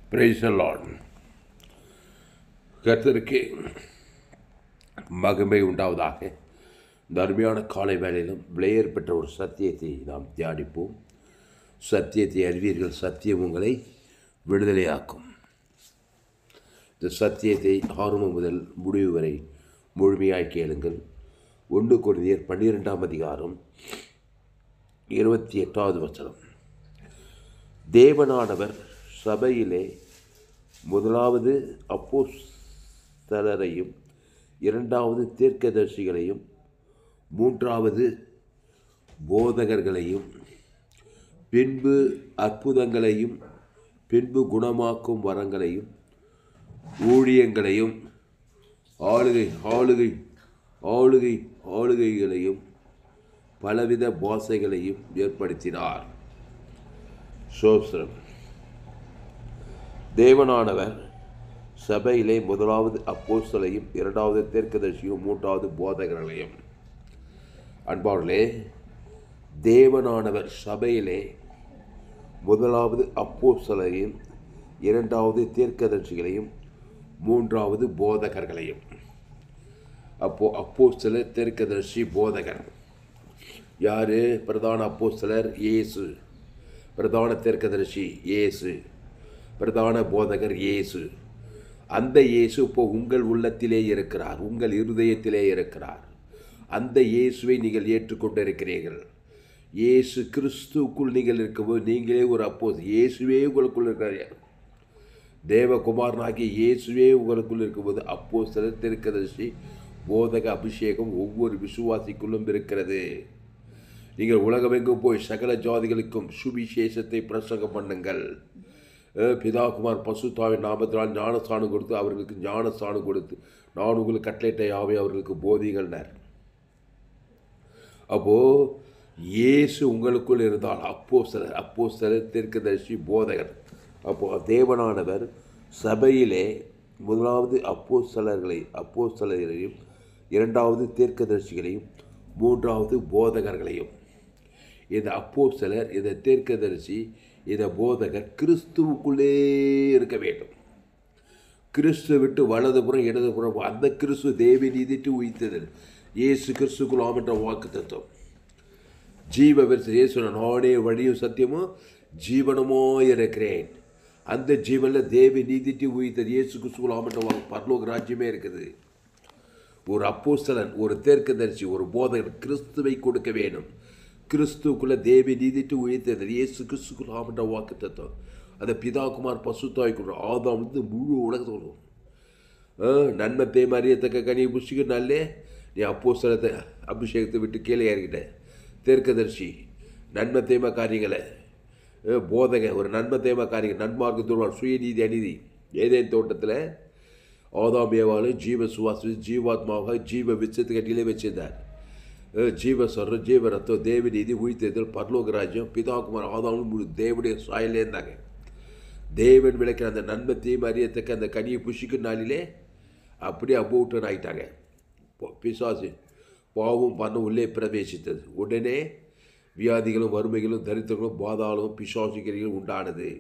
Price Lord கர்த்தருக்கு மகிமை உண்டாவதாக இந்த அருமையான காலை வேளையிலும் விளையர் பெற்ற ஒரு சத்தியத்தை நாம் தியானிப்போம் சத்தியத்தை அறிவீர்கள் சத்தியம் உங்களை விடுதலையாக்கும் இந்த சத்தியத்தை ஆரம்பம் முதல் முடிவு வரை முழுமையாய் கேளுங்கள் ஒன்று கொரிந்தியர் பன்னிரெண்டாம் அதிகாரம் இருபத்தி எட்டாவது வசனம் தேவனானவர் சபையிலே முதலாவது அப்போஸ்தலரையும் இரண்டாவது தீர்க்கதரிசிகளையும் மூன்றாவது போதகர்களையும் பின்பு அற்புதங்களையும் பின்பு குணமாக்கும் வரங்களையும் ஊழியங்களையும் ஆளுகை ஆளுகை ஆளுகை ஆளுகைகளையும் பலவித பாசைகளையும் ஏற்படுத்தினார் சோஸ்திரம் தேவனானவர் சபையிலே முதலாவது அப்போஸ்தலையும் இரண்டாவது தீர்க்கதரிசியும் மூன்றாவது போதகர்களையும் அன்பார்களே தேவனானவர் சபையிலே முதலாவது அப்போஸ்தலையும் இரண்டாவது தீர்க்கதரிசிகளையும் மூன்றாவது போதகர்களையும் அப்போ அப்போஸ்தலர் தீர்க்கதரிசி போதகர் யாரு பிரதான அப்போஸ்தலர் இயேசு பிரதான தீர்க்கதரிசி இயேசு பிரதான போதகர் இயேசு அந்த இயேசு இப்போ உங்கள் உள்ளத்திலே இருக்கிறார் உங்கள் இருதயத்திலே இருக்கிறார் அந்த இயேசுவை நீங்கள் ஏற்றுக்கொண்டிருக்கிறீர்கள் இயேசு கிறிஸ்துக்குள் நீங்கள் இருக்கும்போது நீங்களே ஒரு அப்போ இயேசுவே உங்களுக்குள் இருக்கிறார் தேவகுமாரனாகிய இயேசுவே உங்களுக்குள் இருக்கும்போது அப்போ சில திருக்கதரிசி போதக அபிஷேகம் ஒவ்வொரு விசுவாசிக்குள்ளும் இருக்கிறது நீங்கள் உலகமெங்கும் போய் சகல ஜாதிகளுக்கும் சுவிசேஷத்தை பிரசங்கம் பண்ணுங்கள் பிதாகுமார் பசுத்தாவின் நாமத்தினால் ஞானஸ்தானம் கொடுத்து அவர்களுக்கு ஞானஸ்தானம் கொடுத்து நான் உங்களுக்கு கட்லேட்டை யாவை அவர்களுக்கு போதிகள்னர் அப்போது இயேசு உங்களுக்குள் இருந்தால் அப்போ சிலர் அப்போ சிலர் தீர்க்கதரிசி போதகர் அப்போது தேவனானவர் சபையிலே முதலாவது அப்போ சிலர்களை அப்போ சிலரையும் இரண்டாவது தீர்க்கதரிசிகளையும் மூன்றாவது போதகர்களையும் இந்த அப்போ சிலர் இந்த தீர்க்கதரிசி இந்த போதகர் கிறிஸ்துவுக்குள்ளே இருக்க வேண்டும் கிறிஸ்து விட்டு வலதுபுறம் இடதுபுறம் அந்த கிறிஸ்து தேவி நீதிட்டு உயிர்த்தது இயேசு கிறிஸ்துக்குள்ளாம் என்ற வாக்கு தத்துவம் ஜீவ விருத்த இயேசு நானே வழியும் சத்தியமும் ஜீவனமோ இருக்கிறேன் அந்த ஜீவனில் தேவி நீதிட்டு உயிர்த்தது இயேசு கிறிஸ்துக்குள்ளாம் என்ற வாக்கு பரலோக ராஜ்யமே இருக்குது ஒரு அப்போஸ்தலன் ஒரு தேர்க்கதரிசி ஒரு போதகர் கிறிஸ்துவை கொடுக்க வேணும் கிறிஸ்துக்குள்ள தேவி நீதிட்டு உயர்த்தது இயேசு கிறிஸ்துக்குள்ள ஆமன்ற வாக்கு தத்துவம் அதை பிதாகுமார் பசுத்தாய் கொடுற ஆதாம் வந்து முழு உலகத்தோடும் நன்மை தேய் அறியத்தக்க கனியை புஷிக்கனாலே நீ அப்போ சிலத்தை அபிஷேகத்தை விட்டு கீழே இறங்கிட்ட தேர்க்கதரிசி நன்மை தேம காரியங்களை போதக ஒரு நன்மை தேம காரியங்கள் நன்மார்க்கு தூர்வார் சுயநீதி அநீதி ஏதேன் தோட்டத்தில் ஆதாம் ஏவாலும் ஜீவ சுவாசி ஜீவாத்மாவாக ஜீவ விச்சத்து கட்டிலே வச்சிருந்தார் ஜீவ சொல்ற ஜீவ ரத்தம் தேவ நீதி உயிர்த்தெழுதல் பரலோக ராஜ்யம் பிதாகுமார் ஆதாமும் முழு தேவனுடைய சாயலே இருந்தாங்க தேவன் விளக்கிற அந்த நன்மை தீமை அறியத்தக்க அந்த கனியை புஷிக்கும் நாளிலே அப்படியே அபூட்டன் ஆகிட்டாங்க பிசாசு பாவம் பண்ண உள்ளே பிரவேசித்தது உடனே வியாதிகளும் வறுமைகளும் தரித்திரங்களும் பாதாளமும் பிசாசிகரிகளும் உண்டானது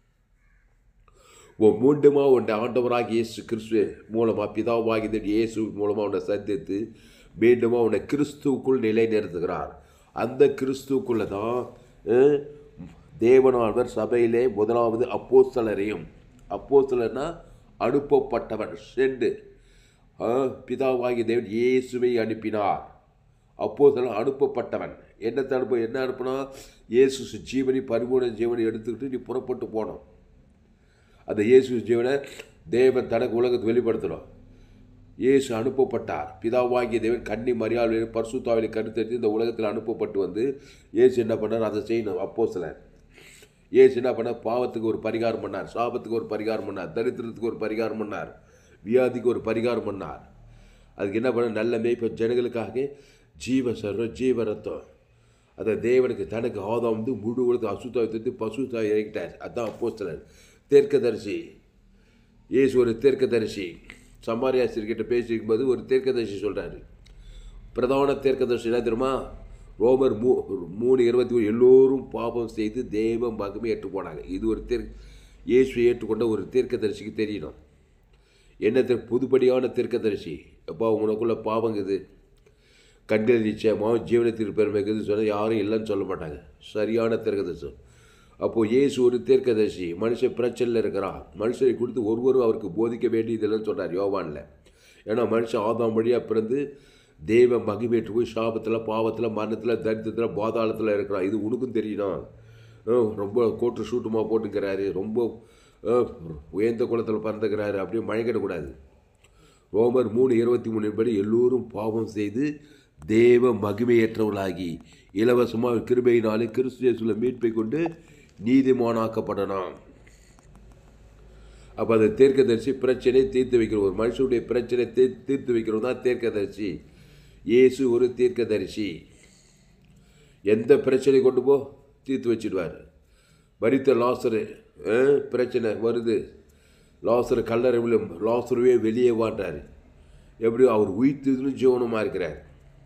மீண்டுமா உன்னை ஆண்டவராக இயேசு கிறிஸ்துவ மூலமாக பிதாவாகிய இயேசு மூலமாக உன்னை சந்தித்து மீண்டுமா உன்னை கிறிஸ்துவுக்குள் நிலை நிறுத்துகிறார் அந்த கிறிஸ்துவுக்குள்ளே தான் தேவனானவர் சபையிலே முதலாவது அப்போஸ்தலரையும் அப்போஸ்தலர்னா அனுப்பப்பட்டவன் சென்று பிதாவாகிய தேவன் இயேசுவை அனுப்பினார் அப்போஸ்தலன் அனுப்பப்பட்டவன் என்னத்தை அனுப்ப என்ன அனுப்புனா இயேசு ஜீவனி பரிபூர்ண ஜீவனை எடுத்துக்கிட்டு நீ புறப்பட்டு போனோம் அந்த இயேசு ஜீவனை தேவன் தனக்கு உலகத்தை வெளிப்படுத்தணும் இயேசு அனுப்பப்பட்டார் பிதாவாகிய தேவன் கன்னி மரியாதை பர்சுத்தாவிலை கருத்தெடுத்து இந்த உலகத்தில் அனுப்பப்பட்டு வந்து இயேசு என்ன பண்ணார் அதை செய்யணும் அப்போ சிலர் இயேசு என்ன பண்ணார் பாவத்துக்கு ஒரு பரிகாரம் பண்ணார் சாபத்துக்கு ஒரு பரிகாரம் பண்ணார் தரித்திரத்துக்கு ஒரு பரிகாரம் பண்ணார் வியாதிக்கு ஒரு பரிகாரம் பண்ணார் அதுக்கு என்ன பண்ண நல்ல மேய்ப்ப ஜனங்களுக்காக ஜீவ சர்வம் ஜீவ ரத்தம் அதை தேவனுக்கு தனக்கு ஆதாம் வந்து முழு உலகத்தை அசுத்தாவை தத்து பசுத்தாவை இறங்கிட்டார் அதுதான் அப்போ சிலர் தீர்க்கதரிசி இயேசு ஒரு தீர்க்கதரிசி சம்மாரியாசிரியர்கிட்ட பேசியிருக்கும்போது ஒரு தீர்க்கதரிசி சொல்கிறாரு பிரதான தீர்க்கதரிசி என்ன தெரியுமா ரோமர் மூ மூணு இருபத்தி ஒரு எல்லோரும் பாபம் செய்து தெய்வம் மகிமை ஏற்று போனாங்க இது ஒரு தீர் இயேசுவை ஏற்றுக்கொண்ட ஒரு தீர்க்கதரிசிக்கு தெரியணும் என்ன புதுப்படியான தீர்க்கதரிசி எப்பா உனக்குள்ள பாவங்குது கண்கள் நிச்சயமாக ஜீவனத்திற்கு பெருமைக்குது சொன்னால் யாரும் இல்லைன்னு சொல்ல மாட்டாங்க சரியான தீர்க்கதரிசி அப்போது இயேசு ஒரு தீர்க்கதரிசி மனுஷன் பிரச்சனையில் இருக்கிறான் மனுஷனை கொடுத்து ஒருவரும் அவருக்கு போதிக்க வேண்டியதில்லைன்னு சொன்னார் யோவானில் ஏன்னா மனுஷன் ஆதாம் வழியாக பிறந்து தெய்வ மகிமேற்று போய் சாபத்தில் பாவத்தில் மரணத்தில் தரித்திரத்தில் பாதாளத்தில் இருக்கிறான் இது உனக்கும் தெரியணும் அஹ் ரொம்ப கோட்டு ஷூட்டுமா போட்டுக்கிறாரு ரொம்ப அஹ், உயர்ந்த குளத்தில் பறந்துக்கிறாரு அப்படியே மழைக்கிடக்கூடாது ரோமர் மூணு இருபத்தி மூணு படி எல்லோரும் பாவம் செய்து தேவ மகிமையற்றவர்களாகி இலவசமாக கிருபையினாலே கிறிஸ்து இயேசுல மீட்பை கொண்டு நீதிமானாக்கப்படலாம் அப்போ அந்த தீர்க்கதரிசி பிரச்சனையை தீர்த்து வைக்கிறோம் ஒரு மனுஷனுடைய பிரச்சனை தீ தீர்த்து வைக்கிறோம் தான் தீர்க்கதரிசி இயேசு ஒரு தீர்க்கதரிசி எந்த பிரச்சனை கொண்டு போ தீர்த்து வச்சிடுவார் மரித்த லாசரு அஹ், பிரச்சனை வருது லாசரு கல்லறை விழும் லாசருவே வெளியே வாட்டார் எப்படி அவர் உயிர்த்ததிலும் ஜீவனமாக இருக்கிறார்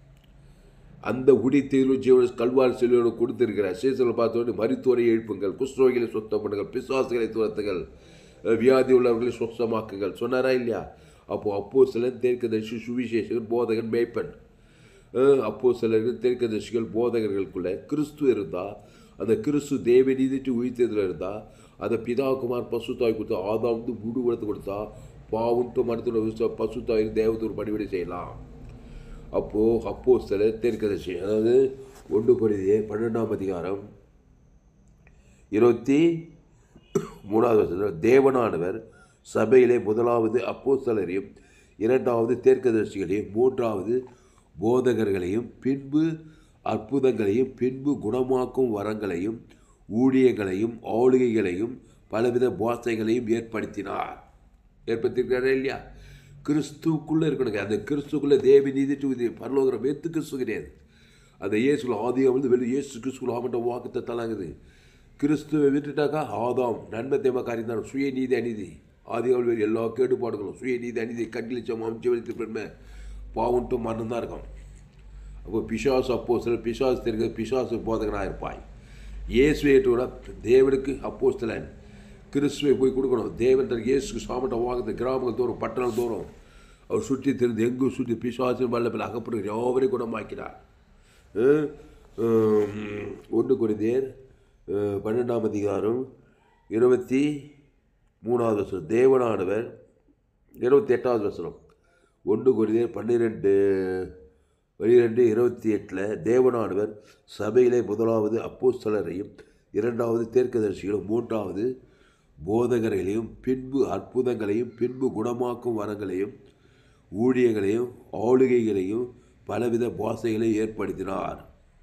அந்த உடித்ததிலும் ஜீவன கல்வாரி செல்வனு கொடுத்திருக்கிறார் சீசனில் பார்த்தோன்னே மருத்துவரை எழுப்புங்கள் குஷ்ரோகிகளை சுத்தம் பண்ணுங்கள் பிசுவாசிகளை துரத்துங்கள் அஹ், வியாதி உள்ளவர்களை சுத்தமாக்குங்கள் சொன்னாரா இல்லையா அப்போது அப்போ சிலர் தீர்க்கதரிசி சுவிசேஷகன் போதகன் மேய்ப்பன் அப்போ சிலர்கள் தீர்க்கதரிசிகள் போதகர்களுக்குள்ள கிறிஸ்து இருந்தால் அந்த கிறிஸ்து தேவ நீதிட்டு உயிர்த்ததில் இருந்தால் அந்த பிதாகுமார் பசுத்தாய் கொடுத்தா ஆதாம் வந்து முழு உலகத்தை கொடுத்தா பாவுன்ட்டு மருத்துவ பசுத்தாய் தேவத்தூர் பணிவிடை செய்யலாம் அப்போது அப்போ சிலர் தீர்க்கதரிசி அதாவது ஒன்று குறையே பன்னெண்டாம் அதிகாரம் இருபத்தி மூணாவது வருஷத்தில் தேவனானவர் சபையிலே முதலாவது அப்போஸ்தலரையும் இரண்டாவது தேர்க்கதரிசிகளையும் மூன்றாவது போதகர்களையும் பின்பு அற்புதங்களையும் பின்பு குணமாக்கும் வரங்களையும் ஊழியங்களையும் ஆளுகைகளையும் பலவித பாசைகளையும் ஏற்படுத்தினார் ஏற்படுத்தியிருக்காரா இல்லையா கிறிஸ்துக்குள்ளே இருக்கணுங்க அந்த கிறிஸ்துக்குள்ளே தேவி நீதிட்டு இது பரலோகிற வெத்து கிறிஸ்து கிடையாது அந்த இயேசுல ஆதியம் வந்து வெளியே இயேசு கிறிஸ்துக்குள்ள ஆமட்ட வாக்கத்தை தலாங்குது கிறிஸ்துவை விட்டுட்டாக்கா ஆதாம் நன்மை தேம காரியம் சுய நீதி அநீதி ஆதியாவில் வேறு எல்லா கேடுபாடுகளும் சுய நீதி அநீதி கண்களிச்சம் அம்சவெளித்து பெருமை பாவன்ட்டு மரணம் தான் இருக்கும் அப்போ பிசாசு அப்போ சில பிசாசு தெரிஞ்ச பிசாசு போதகனாக இருப்பாய் இயேசுவை ஏற்றுவிட தேவனுக்கு அப்போஸ்தலன் கிறிஸ்துவை போய் கொடுக்கணும் தேவன் தன் இயேசுக்கு சாமட்ட வாங்கத்து கிராமங்கள் தோறும் பட்டணம் தோறும் அவர் சுற்றி தெரிந்து எங்கும் சுற்றி பிசாசின் வல்லப்பில் அகப்படுகிற யாவரையும் குணமாக்கினார் அஹ், ஹம், ஒன்று குருந்தேர் அஹ், பன்னெண்டாம் அதிகாரம் இருபத்தி மூணாவது வசனம் தேவனானவர் இருபத்தி எட்டாவது வசனம் ஒன்று குருந்தேர் பன்னிரெண்டு பன்னிரெண்டு இருபத்தி எட்டில் தேவனானவர் சபையிலே முதலாவது அப்போஸ்தலரையும் இரண்டாவது தீர்க்கதரிசிகளும் மூன்றாவது போதகர்களையும் பின்பு அற்புதங்களையும் பின்பு குணமாக்கும் வரங்களையும் ஊழியங்களையும் ஆளுகைகளையும் பலவித பாசைகளையும் ஏற்படுத்தினார்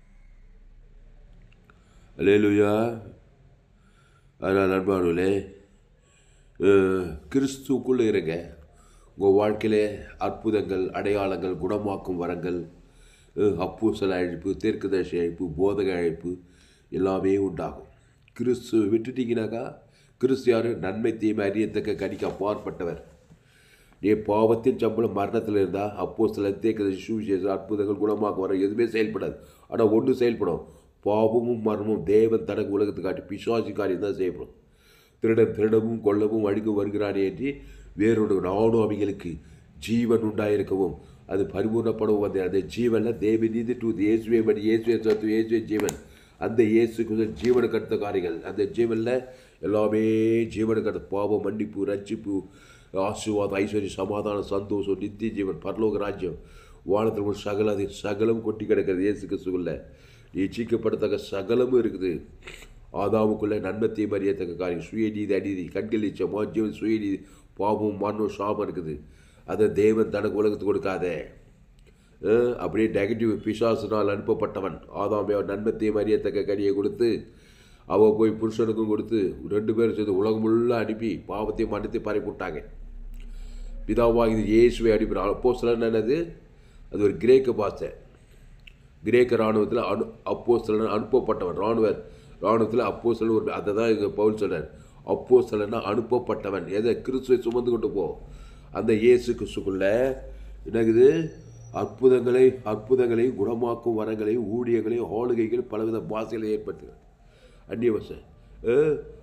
அல்லேலூயா அதனால் நண்பர்களே கிறிஸ்துக்குள்ளே இருங்க உங்கள் வாழ்க்கையிலே அற்புதங்கள் அடையாளங்கள் குணமாக்கும் வரங்கள் அப்பூசல் அழைப்பு தீர்க்கதர்சி அழைப்பு போதக அழைப்பு எல்லாமே உண்டாகும் கிறிஸ்து விட்டுட்டீங்கனாக்கா கிறிஸ்து யார் நன்மை தீமை அறியத்தக்க கணிக்க அப்பாற்பட்டவர் நீ பாவத்தின் சம்பளம் மரணத்தில் இருந்தால் அப்போ சில தேக்கதர்சி சுவிசேஷம் அற்புதங்கள் குணமாக்கும் வர எதுவுமே செயல்படாது ஆனால் ஒன்று செயல்படும் பாவமும் மரணமும் தேவன் தனக்கு உலகத்தை காட்டி பிசுவாசி காரியம் தான் செய்யப்படும் திருடன் திருடவும் கொல்லவும் அழிக்கும் வருகிறானே என்று வேறொரு நானும் அவைகளுக்கு ஜீவன் உண்டாயிருக்கவும் அது பரிபூர்ணப்படவும் வந்த அந்த ஜீவனில் தேவி நீதி டூ இயேசுவே படி இயேசுவே சத்து இயேசுவே ஜீவன் அந்த இயேசுக்கு ஜீவனுக்கு அடுத்த காரியங்கள் அந்த ஜீவனில் எல்லாமே ஜீவனுக்கு அடுத்த பாவம் மன்னிப்பு ரட்சிப்பு ஆசீர்வாதம் ஐஸ்வர்யம் சமாதானம் சந்தோஷம் நித்திய ஜீவன் பரலோக ராஜ்யம் வானத்தில் ஒரு சகல அது சகலம் கொட்டி கிடக்கிறது இயேசு கிறிஸ்துக்குள்ள நீச்சிக்கப்படத்தக்க சகலமும் இருக்குது ஆதாமுக்குள்ளே நன்மத்தை மறியத்தக்க காரியம் சுயநீதி அநீதி கண்கள் இச்சம் ஜீவன் சுயநீதி பாவம் மரணம் சாபம் இருக்குது அதை தேவன் தனக்கு உலகத்துக்கு கொடுக்காதே அஹ், அப்படியே நெகட்டிவ் பிசாசினால் அனுப்பப்பட்டவன் ஆதாமே அவன் நன்மத்தையும் அறியத்தக்க கனியை கொடுத்து அவள் போய் புருஷனுக்கும் கொடுத்து ரெண்டு பேரும் சேர்ந்து உலகம் முழுக்க அனுப்பி பாவத்தையும் மன்னத்தையும் பரப்பி விட்டாங்க பிதாவாக இது இயேசுவை அனுப்பினார் அப்போ சிலர் என்னது அது ஒரு கிரேக்க பாஷை கிரேக்க இராணுவத்தில் அனு அப்போ சிலர் அனுப்பப்பட்டவன் இராணுவர் இராணுவத்தில் அப்போ சிலர் ஒரு அதை தான் இங்கே பவுல் சொல்றார் அப்போ சிலர்னா அனுப்பப்பட்டவன் எதை கிறிஸ்துவை சுமந்து கொண்டு போ அந்த இயேசு கிறிஸ்துக்குள்ள என்னகுது அற்புதங்களை அற்புதங்களையும் குணமாக்கும் வரங்களையும் ஊழியங்களையும் ஆளுகைகள் பலவித பாசைகளை ஏற்படுத்துகிறார் அந்நிய பாஷை அஹ்,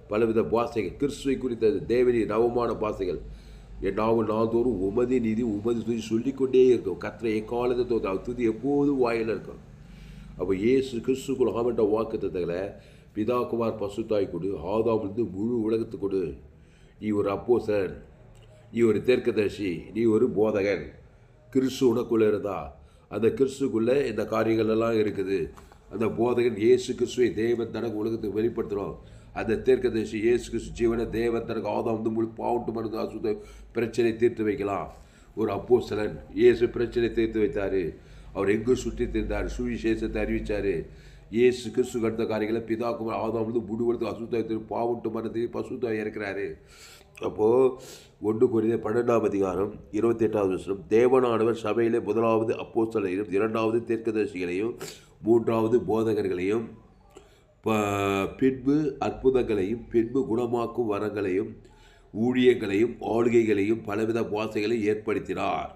பலவித பாசைகள் கிறிஸ்துவை குறித்த தேவனி நவமான பாசைகள் என் நாவு நாள்தோறும் உமதி நீதி உமதி துதி சொல்லிக்கொண்டே இருக்கும் கத்திர எக்காலத்தை தோற்று அவர் துதி எப்போதும் வாயில் இருக்கும் அப்போ இயேசு கிறிஸ்துக்குள் ஆமட்ட வாக்கு தத்தங்களை பிதாகுமார் பசுத்தாய் கொடு ஆதாமிலிருந்து முழு உலகத்துக்கு கொடு நீ ஒரு அப்போசன் நீ ஒரு தேர்க்கதர்சி நீ ஒரு போதகன் கிறிஸ்து உனக்குள்ளே இருந்தா அந்த கிறிஸ்துக்குள்ளே இந்த காரியங்கள் எல்லாம் இருக்குது அந்த போதகன் இயேசு கிறிஸ்துவை தேவன் தனக்கு உலகத்துக்கு வெளிப்படுத்துகிறோம் அந்த தேர்க்கதரிசி இயேசு கிறிஸ்து ஜீவனை தேவன் தனக்கு ஆதாம் வந்து முழு பாவட்டு மருந்து அசுத்த பிரச்சனை தீர்த்து வைக்கலாம் ஒரு அப்போஸ்தலன் இயேசு பிரச்சனை தீர்த்து வைத்தார் அவர் எங்கும் சுற்றி திரிந்தார் சுவிசேஷத்தை அறிவித்தார் இயேசு கிறிஸ்து கண்ட காரியங்களை பிதாக்குமார் ஆதாம் வந்து முடுவதுக்கு அசுத்தாயத்தில் பாவட்டு மனத்தையும் பசுத்தாய் இறக்கிறாரு அப்போது ஒன்று குறித்த பன்னெண்டாம் அதிகாரம் இருபத்தி எட்டாவது வருஷம் தேவனானவர் சபையிலே முதலாவது அப்போஸ்தலரையும் இரண்டாவது தீர்க்கதரிசிகளையும் மூன்றாவது போதகர்களையும் ப- பின்பு அற்புதங்களையும் பின்பு குணமாக்கும் வரங்களையும் ஊழியங்களையும் ஆளுகைகளையும் பலவித வாசைகளையும் ஏற்படுத்தினார்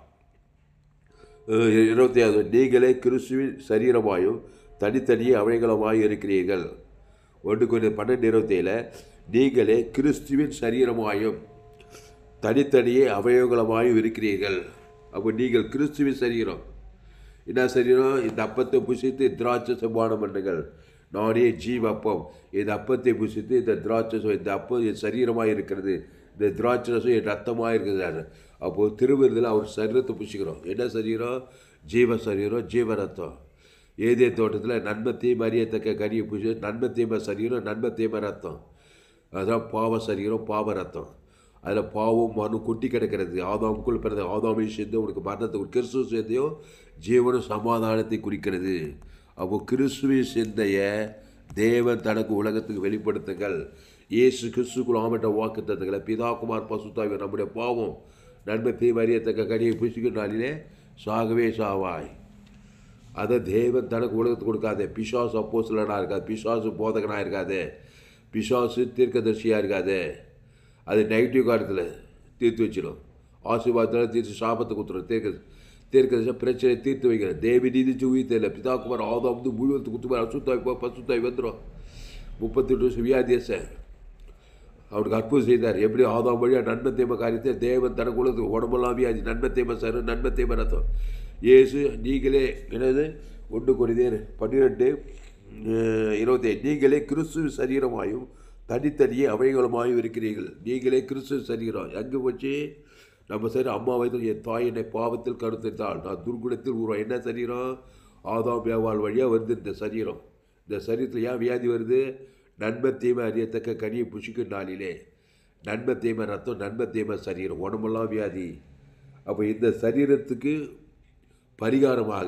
அஹ் இருபத்தி ஆறு நீங்களே கிறிஸ்துவின் சரீரமாயும் தனித்தனியே அவைகளமாயும் இருக்கிறீர்கள் ஒன்று கொஞ்சம் பன்னெண்டு இருபத்தேழு நீங்களே கிறிஸ்துவின் சரீரமாயும் தனித்தனியே அவயவங்களமாயும் இருக்கிறீர்கள் அப்போ நீங்கள் கிறிஸ்துவின் சரீரம் என்ன சரீரம் இந்த அப்பத்தை புசித்து திராட்சை சம்பானம் பண்ணுங்கள் நானே ஜீவப்பம் இந்த அப்பத்தை புசித்து இந்த திராட்சை ச- இந்த அப்பம் என் சரீரமாக இருக்கிறது இந்த திராட்சை ரசம் என் ரத்தமாக இருக்குது அப்போது திருவிருந்தில் அவர் சரீரத்தை புசிக்கிறோம் என்ன சரீரம் ஜீவ சரீரம் ஜீவ ரத்தம் ஏதே தோட்டத்தில் நன்மத்தையும் அறியத்தக்க கரியை புசி நன்மத்தையும சரீரம் நன்மத்தையும ரத்தம் அதான் பாவ சரீரம் பாவ ரத்தம் அதில் பாவம் மனு கொட்டி கிடக்கிறது ஆதாமுக்குள் பிறந்த ஆதாமை சேர்ந்து உனக்கு மரணத்தை ஒரு கிறிஸ்துவ சேர்ந்தையும் ஜீவனும் சமாதானத்தை குறிக்கிறது அப்போ கிறிஸ்துவை சிந்தைய தேவன் தனக்கு உலகத்துக்கு வெளிப்படுத்துங்கள் இயேசு கிறிஸ்துக்குள் ஆமட்ட வாக்கு தத்துக்களை பிதாகுமார் பசுத்தாவி நம்முடைய பாவம் நன்மை தீமை அறியத்தக்க கனியை புசிக்கும் நாளிலே சாகவே சாவாய் அதை தேவன் தனக்கு உலகத்துக்கு கொடுக்காதே பிசாசு அப்போஸ்தலனாக இருக்காது பிசாசு போதகனாக இருக்காது பிசாசு தீர்க்கதரிசியாக இருக்காது அது நெகட்டிவ் காலத்தில் தீர்த்து வச்சிடும் ஆசீர்வாதத்தில் தீர்த்து சாபத்தை கொடுத்துரும் தீர்க்க தீர்க்கதரிசி பிரச்சனை தீர்த்து வைக்கிறேன் தேவி நீதிச்சு உயிர்த்தில்லை பிதாக்குமார் ஆதம் வந்து முழுவதுக்கு குத்துமார் அசுத்தாய் போ பசுத்தாய் வந்துடும் முப்பத்தெட்டு வருஷம் வியாதியச அவனுக்கு அற்புதம் செய்தார் எப்படி ஆதாம் வழியாக நன்மை தேம காரியத்தை தேவன் தனக்கு உலகத்துக்கு உடம்பெல்லாம் வியாதி நன்மை தேம சார் நன்மை தேம ரத்தம் இயேசு நீங்களே என்னது ஒன்று கொரிதேர் பன்னிரெண்டு இருபத்தி நீங்களே கிறிஸ்துவ சரீரமாயும் தனித்தனியே அவைகளுமாயும் இருக்கிறீர்கள் நீங்களே கிறிஸ்துவ சரீரம் எங்கே போச்சு நம்ம சரி அம்மா வயதில் என் தாய் என்னை பாவத்தில் கருத்திட்டாள் நான் துர்குணத்தில் உருவம் என்ன சரீரம் ஆதாம் வியாபால் வழியாக வருது இந்த சரீரம் இந்த சரீரத்தில் ஏன் வியாதி வருது நன்மை தீமை அறியத்தக்க கனியை புஷிக்கும் நாளிலே நன்மை தீமை ரத்தம் நன்மை தீமை சரீரம் உடம்பெல்லாம் வியாதி அப்போ இந்த சரீரத்துக்கு பரிகாரமாக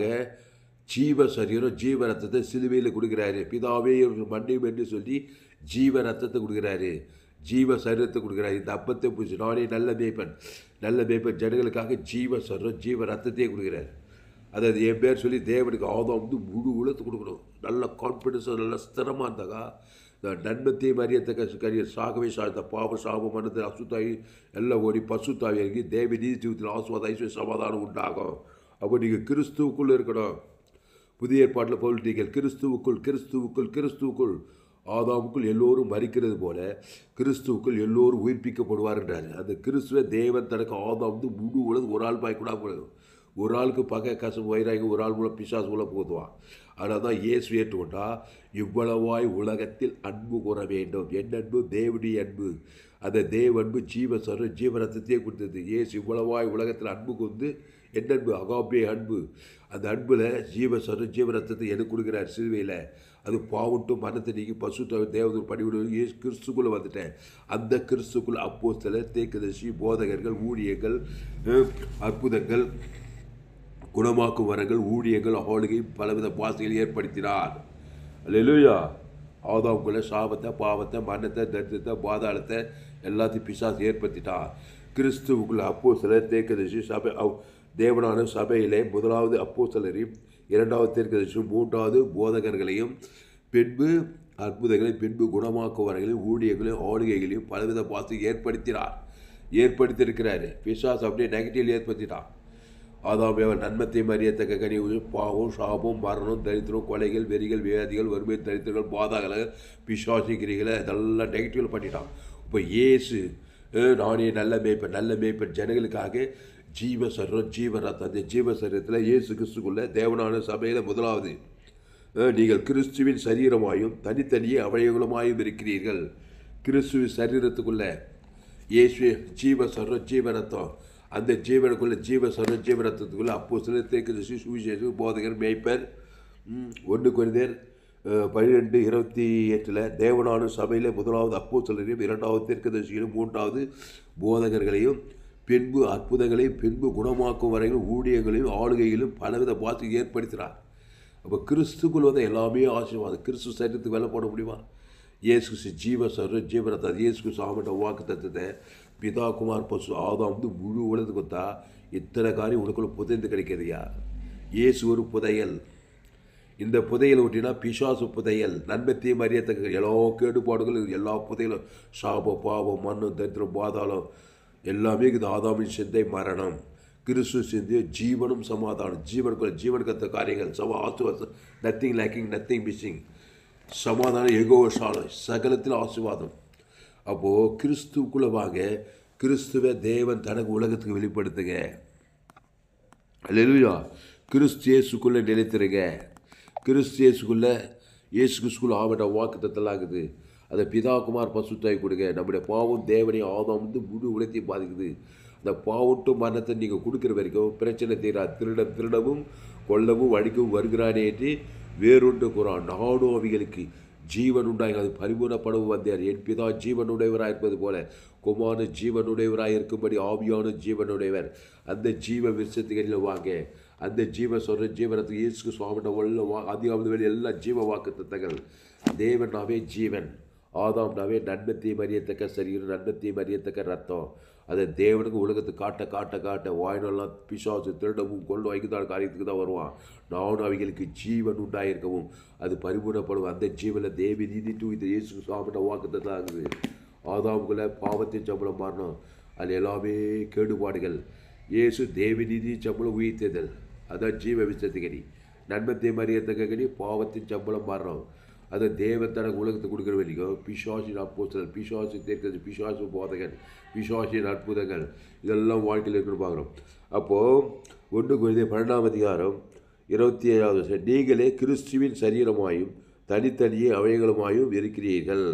ஜீவ சரீரம் ஜீவ ரத்தத்தை சிலுவையில் கொடுக்குறாரு பிதாவே மண்டையும் என்று சொல்லி ஜீவ ரத்தத்தை கொடுக்குறாரு ஜீவ சரீரத்தை கொடுக்குறாரு இந்த அப்பத்தை பூச்சி நானே நல்ல மேய்ப்பன் நல்ல மேய்ப்பன் ஜனங்களுக்காக ஜீவ சரீரம் ஜீவ ரத்தத்தையே கொடுக்குறாரு அதாவது என் பேர் சொல்லி தேவனுக்கு ஆதம் வந்து முழு உலகத்து கொடுக்கணும் நல்ல கான்ஃபிடென்ஸாக நல்ல ஸ்திரமாக இருந்தாக்கா இந்த நன்மத்தையும் அறியத்தக்க கரிய சாகவே சாழ்த்த பாவ சாபம் மனத்தில் அசுத்தாயி எல்லாம் ஓடி பசுத்தாவி இறங்கி தேவ நீதி ஜீவத்தில் ஆசுவாத ஐஸ்வர்ய சமாதானம் உண்டாகும் அப்போ நீங்கள் கிறிஸ்துவுக்குள்ளே இருக்கணும் புதிய ஏற்பாட்டில் பொருள் நீங்கள் கிறிஸ்துவுக்குள் கிறிஸ்துவுக்குள் கிறிஸ்துவுக்குள் ஆதாமுக்குள் எல்லோரும் மறிக்கிறது போல கிறிஸ்துவுக்குள் எல்லோரும் உயிர்ப்பிக்கப்படுவார்ன்றார் அந்த கிறிஸ்துவ தேவன் தனக்கு ஆதாம் வந்து முழு உலகம் ஒரு ஆள் பாய் கூட முடியும் ஒரு ஆளுக்கு பகை கசம் வைராகி ஒரு ஆள் மூலம் பிசாசு மூலம் போதுவான் அதனால தான் இயேசு ஏற்றுக்கொண்டா இவ்வளவாய் உலகத்தில் அன்பு கூற வேண்டும் என் அன்பு தேவனுடைய அன்பு அந்த தேவ அன்பு ஜீவ சர ஜீவரத்தத்தையே கொடுத்தது இயேசு இவ்வளவாய் உலகத்தில் அன்பு கொண்டு என் அன்பு அகாபிய அன்பு அந்த அன்பில் ஜீவ சர ஜீவரத்தத்தை எனக்கு கொடுக்குறார் சிலுவையில் அது பாவட்டும் மனத்தை நீக்கி பசு தேவதூர் படிவிடுவது இயேசு கிறிஸ்துக்குள்ளே வந்துட்டேன் அந்த கிறிஸ்துக்குள் அப்போ சில தேக்கதர்சி போதகர்கள் ஊழியர்கள் அஹ், அற்புதங்கள் குணமாக்கும் வரங்கள் ஊழியங்கள் ஆளுகை பலவித பாசைகளை ஏற்படுத்தினார் அல்லேலூயா ஆதாவுக்குள்ள சாபத்தை பாவத்தை மரணத்தை தரித்திரத்தை பாதாளத்தை எல்லாத்தையும் பிசாசு ஏற்படுத்திட்டான் கிறிஸ்துவுக்குள்ள அப்போ சிலர் தேக்கதரிசி சபை அவ்- தேவனான சபையிலே முதலாவது அப்போ சிலரையும் இரண்டாவது தேர்க்கதரிசி மூன்றாவது போதகர்களையும் பின்பு அற்புதங்களையும் பின்பு குணமாக்குவர்களையும் ஊழியர்களையும் ஆளுகைகளையும் பலவித பாசை ஏற்படுத்தினார் ஏற்படுத்தியிருக்கிறாரு பிசாசு அப்படியே நெகட்டிவ் ஏற்படுத்திட்டான் ஆதாம் நன்மத்தையும் அறியத்தக்க கனி பாவம் சாபம் மரணம் தரித்திரம் கொலைகள் வெறிகள் வியாதிகள் வறுமை தரித்திரங்கள் பாதாகல பிசாசிக்கிறீங்களே இதெல்லாம் நெகட்டிவ் பண்ணிட்டான் இப்போ இயேசு அஹ், நானே நல்ல மேய்ப்பன் நல்ல மேய்ப்பன் ஜனங்களுக்காக ஜீவ சர்வம் ஜீவ ரத்தம் அந்த ஜீவ சரீரத்தில் இயேசு கிறிஸ்துக்குள்ள தேவனான சபையில் முதலாவது அஹ், நீங்கள் கிறிஸ்துவின் சரீரமாயும் தனித்தனியே அவயங்களுமாயும் இருக்கிறீர்கள் கிறிஸ்துவின் சரீரத்துக்குள்ள இயேசு ஜீவ சர்வ ஜீவ ரத்தம் அந்த ஜீவனுக்குள்ள ஜீவ சர்வ ஜீவ ரத்தத்துக்குள்ள அப்போ சிலத்தேக்கு சுவிசேஷம் போதகர் மேய்ப்பர் ஒன்று குறைந்தர் பன்னிரெண்டு இருபத்தி எட்டில் தேவனான சபையில் முதலாவது அப்போ சிலரையும் இரண்டாவது தெற்கதர்சியிலும் மூன்றாவது போதகர்களையும் பின்பு அற்புதங்களையும் பின்பு குணமாக்கும் வரையிலும் ஊழியங்களையும் ஆளுகையிலும் பலவித பாத்து ஏற்படுத்தினார் அப்போ கிறிஸ்துக்குள் வந்து எல்லாமே ஆசீர்வாதம் கிறிஸ்து சரீரத்துக்கு வேலை போட முடியுமா இயேசு கிறிஸ்து ஜீவ சர்வ ஜீவனத்தை இயேசு கிறிஸ்து ஆமட்ட வாக்கு தத்துவத்தை பிதா குமார் பசு ஆதாம் வந்து முழு உலகத்துக்கு கொடுத்தா இத்தனை காரியம் உனக்குள்ள புதைந்து கிடைக்கிறதுயா இயேசு ஒரு புதையல் இந்த புதையல் ஒட்டினா பிசாசு புதையல் நன்மத்தையும் அறியத்தக்க எல்லா கேடுபாடுகளும் எல்லா புதையலும் சாபம் பாவம் மண்ணு தரித்திரம் பாதாளம் எல்லாமே இது ஆதாமின் சிந்தை மரணம் கிறிஸ்து சிந்தை ஜீவனும் சமாதானம் ஜீவனுக்குள்ள ஜீவனுக்கத்த காரியங்கள் சம ஆசுவாசம் நத்திங் லேக்கிங் நத்திங் மிஸ்ஸிங் சமாதானம் எகோவசாலம் சகலத்தில் ஆசீர்வாதம் அப்போது கிறிஸ்துவுக்குள்ளே வாங்க கிறிஸ்துவ தேவன் தனக்கு உலகத்துக்கு வெளிப்படுத்துங்க அல்லேலூயா கிறிஸ்து இயேசுக்குள்ளே நிலைத்திருங்க கிறிஸ்து இயேசுக்குள்ளே இயேசு கிறிஸ்துக்குள்ள ஆவட்ட வாக்கு தத்தலாகுது அதை பிதா குமார் பசுத்தாய் கொடுங்க நம்முடைய பாவம் தேவனை ஆதாம் வந்து முழு உலகத்தையும் பாதிக்குது அந்த பாவட்டு மரணத்தை நீங்கள் கொடுக்குற வரைக்கும் பிரச்சனை தீரா திருட திருடவும் கொல்லவும் அழிக்கவும் வருகிறானே என்று வேறொன்று கூறான் நாடும் அவைகளுக்கு ஜீவன் உண்டாய் அது பரிபூர்ணப்படவும் வந்தார் என் பிதா ஜீவனுடையவராக இருப்பது போல குமார ஜீவனுடையவராக இருக்கும்படி ஆவியான ஜீவனுடையவர் அந்த ஜீவ விருஷத்துகளில் வாங்க அந்த ஜீவ சொல்ற ஜீவனத்துக்கு இயேசு சுவாமிட்ட உள்ள வா அதிகாவது வெளி எல்லா ஜீவ வாக்கு தத்தங்கள் தேவனாவே ஜீவன் ஆதாம்னாவே நன்மத்தையும் அறியத்தக்க சரீரம் நன்மத்தையும் அறியத்தக்க ரத்தம் அதை தேவனுக்கு உலகத்துக்கு காட்ட காட்ட காட்ட வாயினெல்லாம் பிசாசு திருடவும் கொள்ளும் வைக்குதான காரியத்துக்கு தான் வருவான் நானும் அவைகளுக்கு ஜீவன் உண்டாயிருக்கவும் அது பரிபூர்ணப்படும் அந்த ஜீவனில் தேவி நீதி தூய்த்து இயேசு சுவாமிட்ட வாக்கத்தை தான் ஆகுது ஆதாமுக்குள்ள பாவத்தின் சம்பளம் மாறணும் அது எல்லாமே கேடுபாடுகள் இயேசு தேவி நீதி சம்பளம் உயிர்த்ததல் அதான் ஜீவ விசத்துக்கடி நன்மத்தை மறியத்தக்க கடி பாவத்தின் சம்பளம் மாறணும் அதை தேவன் தனக்கு உலகத்துக்கு கொடுக்குற வரைக்கும் பிசாசின் அப்போஸ்தலர் பிசாசு தேர்க்கிறது பிசாசு போதகன் பிசாசின் அற்புதங்கள் இதெல்லாம் வாழ்க்கையில் இருக்குன்னு பார்க்குறோம் அப்போது ஒன்று குழந்தை பன்னெண்டாம் அதிகாரம் இருபத்தி ஏழாவது வருஷம் நீங்களே கிறிஸ்துவின் சரீரமாயும் தனித்தனியே அவயங்களுமாயும் இருக்கிறீர்கள்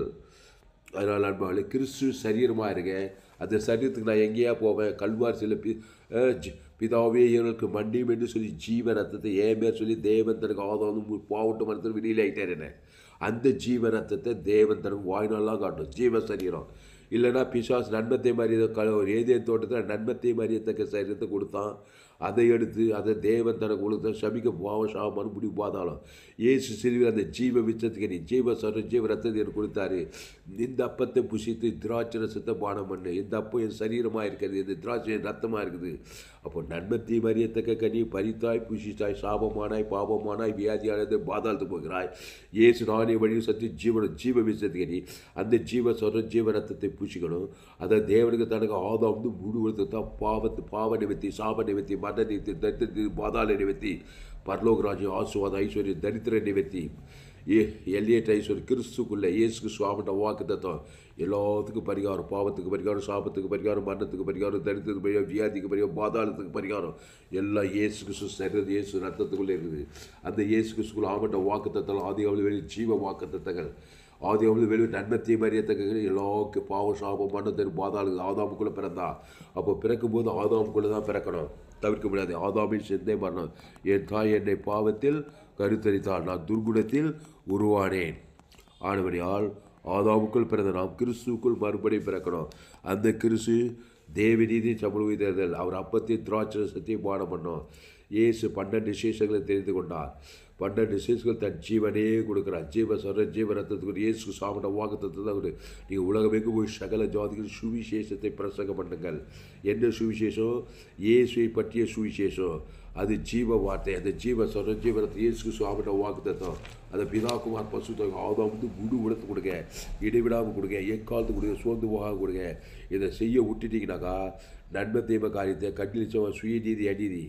அதனால் அன்பாளே கிறிஸ்து சரீரமாக இருங்க அந்த சரீரத்துக்கு நான் எங்கேயா போவேன் கல்வார் சில பி அஹ் ஜி- பிதாவே இவர்களுக்கு மண்டியும் என்று சொல்லி ஜீவ ரத்தத்தை ஏன் பேர் சொல்லி தேவன் தனக்கு ஆதாரம் பாவட்டு மரத்தில் வெளியில் ஆகிட்டார் என்ன அந்த ஜீவ ரத்தத்தை தேவன் தனக்கு வாய்நாளாக காட்டும் ஜீவ சரீரம் இல்லைன்னா பிசாஸ் நன்மத்தை மாறிய க ஏதே தோட்டத்தில் நன்மத்தை மாறியத்தக்க சரீரத்தை கொடுத்தான் அதை எடுத்து அதை தேவன் தனக்கு கொடுத்த சபிக்க பாவம் சாமான் முடி பாதாளம் இயேசு சிறுவில் அந்த ஜீவ விச்சத்துக்கு நீ ஜீவ சர ஜீவ ரத்தத்தை எனக்கு கொடுத்தாரு இந்த அப்பத்தை புசித்து திராட்சை ரசத்தை பானம் பண்ணு இந்த அப்பம் என் சரீரமாக இருக்கிறது இந்த திராட்சை என் ரத்தமாக இருக்குது அப்போ நன்மத்தை மறியத்தக்க கனி பறித்தாய் புசித்தாய் சாபமானாய் பாவமானாய் வியாதியானது பாதாளத்து போகிறாய் இயேசு நானே வழி சத்தி ஜீவன ஜீவ விசத்துக்கு நீ அந்த ஜீவ சொல்ற ஜீவ ரத்தத்தை பூசிக்கணும் அதை தேவனுக்கு தனக்கு ஆதாம் வந்து முழு தான் பாவத்து பாவ நிவர்த்தி சாப நிவர்த்தி மரண நிவர்த்தி தரித்திர பாதாள நிவர்த்தி பரலோகராஜ்யம் ஆசுவாத ஐஸ்வர்யம் தரித்திர நிவர்த்தி ஏ எல்லியட் ஐஸ்வர்யம் கிறிஸ்துக்குள்ளே இயேசுக்கு சுவாமிட்ட வாக்கு தத்துவம் எல்லாத்துக்கும் பரிகாரம் பாவத்துக்கு பரிகாரம் சாபத்துக்கு பரிகாரம் மரணத்துக்கு பரிகாரம் தரித்திரத்துக்கு பரிகாரம் வியாதிக்கு பரிகாரம் பாதாளத்துக்கு பரிகாரம் எல்லாம் இயேசு கிறிஸ்து சரீரம் இயேசு ரத்தத்துக்குள்ளே இருக்குது அந்த இயேசு கிறிஸ்துக்குள்ள ஆமட்ட வாக்கு தத்தம் ஆதியாவில் வெளி ஜீவ வாக்கு தத்தங்கள் ஆதியாவில் வெளி நன்மத்தை மறியத்தக்க எல்லாருக்கு பாவம் சாபம் மரணத்தின் பாதாளு ஆதாமுக்குள்ளே பிறந்தா அப்போ பிறக்கும் போது ஆதாமுக்குள்ளே தான் பிறக்கணும் தவிர்க்க முடியாது ஆதாமின் சிந்தை மரணம் என் தாய் என்னை பாவத்தில் கருத்தரித்தாள் நான் துர்குணத்தில் உருவானேன் ஆனபடியால் ஆதாமுக்குள் பிறந்த நாம் கிறிஸ்துவுக்குள் மறுபடியும் பிறக்கணும் அந்த கிறிஸ்து தேவநீதி சமூகத்தேர்தல் அவர் அப்பத்தையும் திராட்சரசத்தையும் பானம் பண்ணோம் இயேசு பன்னெண்டு விசேஷங்களை தெரிந்து கொண்டார் பன்னெண்டு விசேஷங்கள் தன் ஜீவனே கொடுக்குறார் ஜீவ சொல்ற ஜீவ ரத்தத்துக்கு இயேசு சாப்பிட்ட வாக்குத்தத்தை தான் கொடு நீங்கள் உலகமெங்கும் போய் சகல ஜாதிகள் சுவிசேஷத்தை பிரசங்கம் பண்ணுங்கள் என்ன சுவிசேஷம் இயேசுவை பற்றிய சுவிசேஷம் அது ஜீவ வார்த்தை அந்த ஜீவ சொல்ற ஜீவனத்தை இயேசு சுவாமிட்ட வாக்கு தத்தம் அதை பிதாகுமார் பசு ஆதாம் வந்து முழு உடத்து கொடுங்க இடைவிடாமல் கொடுங்க எக்காலத்து கொடுங்க சோர்ந்து போகாம கொடுங்க இதை செய்ய விட்டுட்டீங்கனாக்கா நன்மை தெய்வ காரியத்தை கட்டிலிச்சவன் சுயநீதி அநீதி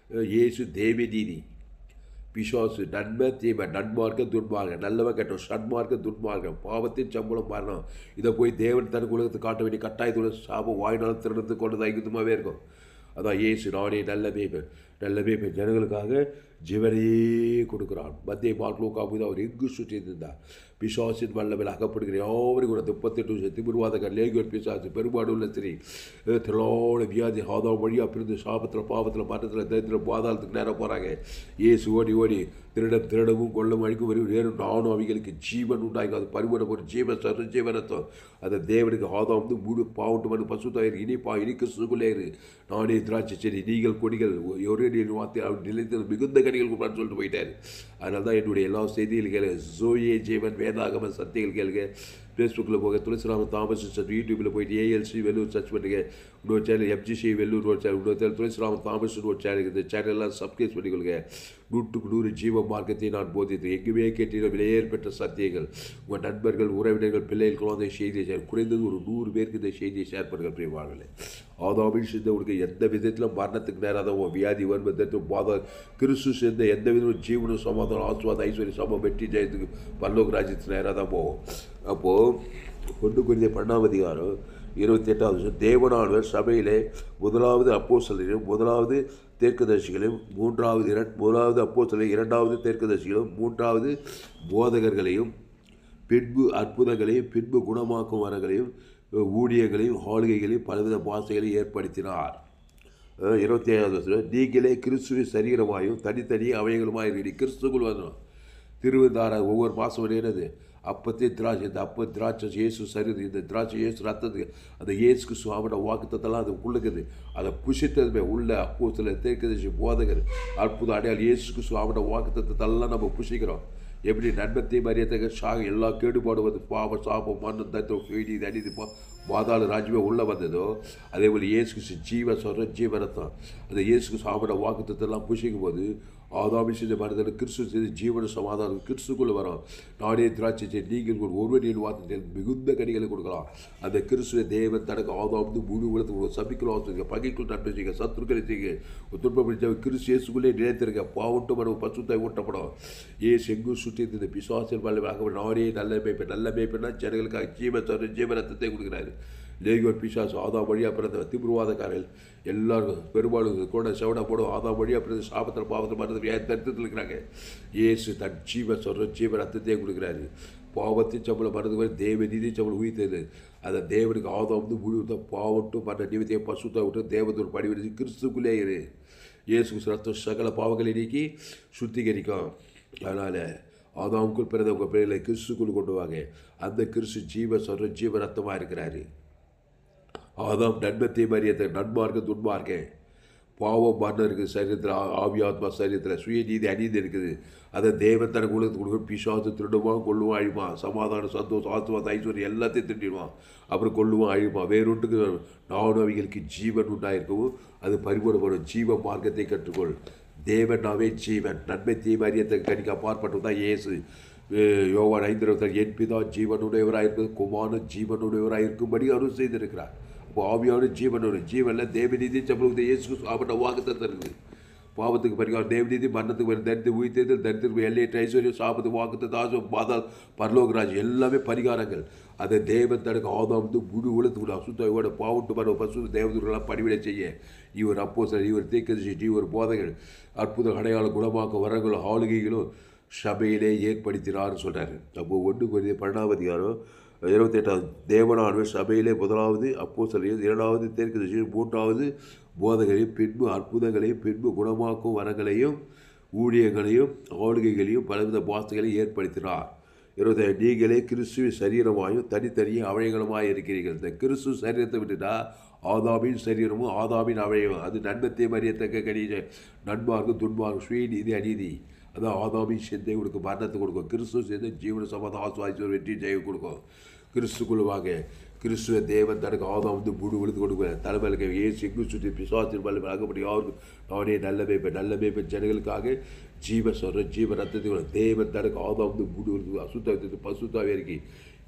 அஹ் இயேசு தேவி நீதி பிசாசு நன்மை தீமை நன்மார்க்க துன்மார்க்கம் நல்லவன் கெட்டவன் சன்மார்க்க துன்மார்க்கம் பாவத்தின் சம்பளம் மரணம் இதை போய் தேவன் தனக்கு உலகத்துக்கு காட்ட வேண்டிய கட்டாயத்தோட சாபம் வாய்நாள் திறந்து கொண்டு ஐக்குதுமாவே இருக்கும் அதான் இயேசு நானே நல்ல மேய்ப்பன் நல்ல மேய்ப்பன் ஜனங்களுக்காக ஜீவனையே கொடுக்குறான் மத்திய மார்க்லோக்கா போது அவர் எங்கு சுற்றி இருந்தார் பிசாசின் வல்லவில் அகப்படுகிற யாவரும் கூட முப்பத்தெட்டு வருஷம் திமிர்வாதகர் லேகியோர் பிசாசு பெரும்பாடு உள்ள ஸ்திரீ திரளோட வியாதி ஆதாம் வழியாக பிரிந்து சாபத்தில் பாவத்தில் மரணத்தில் தரித்திரம் பாதாளத்துக்கு நேரம் போகிறாங்க ஏசு ஓடி ஓடி திருடம் திருடவும் கொள்ளவும் அழிக்கும் வரும் வேறும் நானும் அவைகளுக்கு ஜீவன் உண்டாகும் அது பரிமாணம் ஒரு ஜீவன் சர ஜீவனத்தம் அந்த தேவனுக்கு ஆதாம் வந்து முழு பாவட்டு மனு பசுத்தாயிரு இனிப்பா இனி கிறிஸ்துக்குள்ளே இரு நானே திராட்சை செடி நீங்கள் கொடிகள் ஒரே நீர் வார்த்தை அவர் நிலைத்தது மிகுந்த கனிகள் கொடுப்பான்னு சொல்லிட்டு போயிட்டாரு அதனால தான் என்னுடைய எல்லா செய்திகள் கேளுங்க ஜோயே ஜீவன் வேதாகம சத்தியங்கள் கேளுங்க ஃபேஸ்புக்கில் போக துளசிராம தாமஸ் சர்ச் யூடியூப்பில் போயிட்டு ஏஎல்சி வெள்ளூர் சர்ச் பண்ணுங்க இன்னொரு சேனல் எஃப்ஜிசி வெள்ளூர் ஒரு சேனல் இன்னொரு சேனல் துளசிராம தாமஸ் ஒரு சேனல் இந்த சேனல்லாம் சப்ஸ்கிரைப் பண்ணிக்கொள்ளுங்க நூற்றுக்கு நூறு ஜீவ மார்க்கத்தை நான் போதித்து எங்குமே கேட்டீர்கள் விலையேற்பட்ட சத்தியங்கள் உங்கள் நண்பர்கள் உறவினர்கள் பிள்ளைகள் குழந்தை செய்தியை ஷேர் குறைந்தது ஒரு நூறு பேருக்கு இந்த செய்தியை ஷேர் பண்ணுங்கள் பிரியமானங்களே ஆதாமில் சேர்ந்தவங்களுக்கு எந்த விதத்திலும் மரணத்துக்கு நேராக உன் வியாதி வருவதற்கு பாத கிறிஸ்து சேர்ந்த எந்த விதமும் ஜீவனும் சமாதானம் ஆசுவாத ஐஸ்வர்ய சமம் வெற்றி ஜெயத்துக்கு பல்லோக ராஜ்யத்துக்கு நேராக தான் போவோம் அப்போது கொண்டு குறித்த பன்னெண்டாம் அதிகாரம் இருபத்தி எட்டாவது வருஷம் தேவனானவர் சபையிலே முதலாவது அப்போஸ்தலரையும் முதலாவது தேர்க்கதர்சிகளையும் மூன்றாவது இரண் முதலாவது அப்போஸ்தலரை இரண்டாவது தேர்க்கதர்சிகளும் மூன்றாவது போதகர்களையும் பின்பு அற்புதங்களையும் பின்பு குணமாக்கும் வரங்களையும் ஊழியங்களையும் ஆளுகைகளையும் பலவித பாசைகளையும் ஏற்படுத்தினார் அஹ் இருபத்தி ஏழாவது வருஷம் நீங்களே கிறிஸ்துவின் சரீரமாயும் தனித்தனி அவயங்களுமாய் இருக்கிறீங்க கிறிஸ்துக்குள் வரணும் திருவிதார ஒவ்வொரு மாதம் என்னது அப்பத்தே திராட்சை இந்த அப்ப திராட்சை இயேசு சரீரம் இந்த திராட்சை இயேசு ரத்தத்துக்கு அந்த இயேசுக்கு சுவாமியோட வாக்குத்தத்தெல்லாம் அது உள்ளுக்குது அதை புஷித்ததுமே உள்ள அப்போ சில தேர்க்கதரிசி போதகர் அற்புத அடையாள இயேசுக்கு சுவாமியோட வாக்குத்தத்தெல்லாம் நம்ம புஷிக்கிறோம் எப்படி நன்மத்தை மரியத்தக சாக எல்லா கேடுபாடுவது பாவ சாபம் மண்ணு தத்துவம் கேடி அடிது பா பாதாள ராஜ்யமே உள்ளே வந்ததோ அதே போல் இயேசுக்கு ஜீவ சொல்கிற ஜீவனத்தான் அந்த இயேசுக்கு சாமியோட வாக்குத்தத்தெல்லாம் புஷிக்கும் போது ஆதாமி செஞ்ச மனிதன் கிறிஸ்து செய்து ஜீவன சமாதானம் கிறிஸ்துக்குள்ளே வரும் நானே திராட்சை செடி நீங்கள் ஒரு ஒருவனின் வார்த்தையில் மிகுந்த கனிகளை கொடுக்கலாம் அந்த கிறிஸ்துவ தேவன் தனக்கு ஆதாம் வந்து முழு உலகத்துக்கு சபிக்கலாம் வச்சுருக்க பகைக்குள் நன்மை செய்யுங்க சத்துருக்களை செய்யுங்க துன்பப்படுத்த கிறிஸ்து இயேசுக்குள்ளே நிலைத்திருக்க பாவட்டும் வரும் பசுத்தை ஊட்டப்படும் ஏசு எங்கும் சுற்றி இந்த பிசுவாசல் வல்லவாக நானே நல்ல மேய்ப்பேன் நல்ல மேய்ப்பேன்னா ஜனங்களுக்காக ஜீவ சொல்ற ஜீவரத்தத்தை கொடுக்குறாரு லேகோர் பிசாசு ஆதா வழியாக பிறந்த திமிர்வாதக்காரர்கள் எல்லாரும் பெரும்பாலும் கூட செவடா போடும் ஆதா வழியாக பிறந்த சாபத்தில் பாவத்தில் மருந்து தரித்தத்தில் இருக்கிறாங்க இயேசு தன் ஜீவ சொல்கிற ஜீவ ரத்தத்தை கொடுக்குறாரு பாவத்தின் சம்பளம் மருந்து வரை தேவ நீதி சம்பளம் உயிர்த்தது அந்த தேவனுக்கு ஆதம் வந்து முழு பாவட்டும் மற்ற நிமித்தையை பசுத்தை விட்டு தேவத்தோடு படிவிடுச்சு கிறிஸ்துக்குள்ளே இரு இயேசு ரத்தம் சகல பாவங்களை நீக்கி சுத்திகரிக்கும் அதனால் ஆதாமுக்குள் பிறந்த உங்கள் பிள்ளைகளை கிறிஸ்துக்குள் கொண்டு வாங்க அந்த கிறிஸ்து ஜீவ சொல்கிற ஜீவ ரத்தமாக இருக்கிறாரு ஆதாம் நன்மத்தை மரியத்தை நன்மார்க்க துன்மார்க்க பாவம் மரணம் இருக்குது சரீரத்தில் ஆவி ஆத்மா சரீரத்தில் சுயநீதி அநீதி இருக்குது அதை தேவன் தனக்கு உலகத்துக்கு கொடுக்கும் பிசாசு திருடுவான் கொள்ளுவான் அழிவான் சமாதானம் சந்தோஷம் ஆத்மாத ஐஸ்வர்யம் எல்லாத்தையும் திருடிடுவான் அப்புறம் கொள்ளுவான் அழிவான் வேறொன்றுக்கு நானும் அவைகளுக்கு ஜீவன் உண்டாயிருக்கவும் அது பரிபூர்ணப்படும் ஜீவ மார்க்கத்தை கற்றுக்கொள் தேவனாவே ஜீவன் நன்மை தீமரியத்தை கணிக்க அப்பாற்பட்டு தான் இயேசு யோவான் ஐந்து இருபத்தி என் பிதா ஜீவனுடையவராயிருப்பது குமாரன் ஜீவனுடையவராக இருக்கும்படி அருள் செய்திருக்கிறார் அப்போ ஆவியான ஜீவனோட ஜீவனில் தேவநீதி சம்பளத்தை இயேசு சாப்பிட்ட வாக்குத்தத்தை இருக்குது பாவத்துக்கு பரிகாரம் தேவநீதி மரணத்துக்கு வரும் தரித்து உயிர்த்தது தரித்திற்கு எல்லையற்ற ஐஸ்வர்யம் சாபத்து வாக்குத்த தாசம் பாதா பரலோகராஜ் எல்லாமே பரிகாரங்கள் அதை தேவன் தனக்கு ஆதாம் வந்து முழு உலகத்துக்குள்ள அசுத்தாயோட பாவட்டு மர பசு தேவதூர்களெல்லாம் பணிவிடை செய்ய இவர் அப்போ சார் இவர் தேக்கசி இவர் போதைகள் அற்புத அடையாள குணமாக்க வரங்களும் ஆளுகைகளும் சபையிலே ஏற்படுத்தினார்னு சொல்கிறாரு அப்போ ஒன்று குறித்த பன்னெண்டாவதிகாரம் இருபத்தெட்டாவது தேவனானவர் சபையிலே முதலாவது அப்போ சொல்லியது இரண்டாவது தெற்கு திசையில் மூன்றாவது போதகளையும் பின்பு அற்புதங்களையும் பின்பு குணமாக்கும் வரங்களையும் ஊழியங்களையும் ஆளுகைகளையும் பலவித பாசங்களையும் ஏற்படுத்தினார் இருபத்தி நீங்களே கிறிஸ்துவின் சரீரமாயும் தனித்தனியும் அவயங்களுமாய் இருக்கிறீர்கள் இந்த கிறிஸ்து சரீரத்தை விட்டுட்டா ஆதாமின் சரீரமும் ஆதாமின் அவயம் அது நன்மத்தை மறியத்தக்க கணித நன்மார்க்கும் துன்மார்க்கும் சுயநீதி அநீதி அதான் ஆதாமின் சிந்தை கொடுக்கும் மரணத்தை கொடுக்கும் கிறிஸ்துவ சேர்ந்து ஜீவன சமாதான ஆசுவாசி வெற்றி ஜெயம் கொடுக்கும் கிறிஸ்துக்குள்ள வாங்க கிறிஸ்துவ தேவன் தனக்கு ஆதாம் வந்து முழு விழுந்து கொடுக்குவேன் தலைமையில ஏசு எங்கு சுற்றி பிசாசின் மேலே ஆகப்படி யாருக்கு நானே நல்ல மேய்ப்பேன் நல்ல மேய்ப்பேன் ஜனங்களுக்காக ஜீவ சொல்கிறேன் ஜீவ ரத்தத்தை தேவன் தனக்கு ஆதாம் வந்து முழு விழுந்து அசுத்த பசுத்தாவே இருக்கி